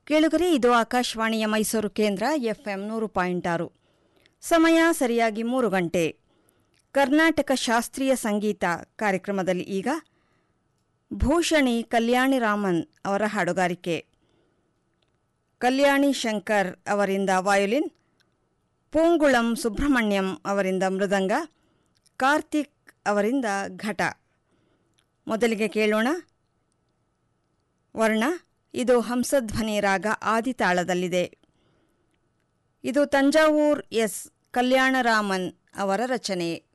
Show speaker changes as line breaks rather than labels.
ಕೇಳುಗರೆ ಇದು ಆಕಾಶವಾಣಿಯ ಮೈಸೂರು ಕೇಂದ್ರ ಎಫ್ಎಂ ನೂರು ಪಾಯಿಂಟ್ ಆರು ಸಮಯ ಸರಿಯಾಗಿ ಮೂರು ಗಂಟೆ ಕರ್ನಾಟಕ ಶಾಸ್ತ್ರೀಯ ಸಂಗೀತ ಕಾರ್ಯಕ್ರಮದಲ್ಲಿ ಈಗ ಭೂಷಣಿ ಕಲ್ಯಾಣಿ ರಾಮನ್ ಅವರ ಹಾಡುಗಾರಿಕೆ ಕಲ್ಯಾಣಿ ಶಂಕರ್ ಅವರಿಂದ ವಯೋಲಿನ್ ಪೂಂಗುಳಂ ಸುಬ್ರಹ್ಮಣ್ಯಂ ಅವರಿಂದ ಮೃದಂಗ ಕಾರ್ತಿಕ್ ಅವರಿಂದ ಘಟ ಮೊದಲಿಗೆ ಕೇಳೋಣ ವರ್ಣ ಇದು ಹಂಸಧ್ವನಿ ರಾಗ ಆದಿತಾಳದಲ್ಲಿದೆ ಇದು ತಂಜಾವೂರ್ ಎಸ್ ಕಲ್ಯಾಣರಾಮನ್ ಅವರ ರಚನೆ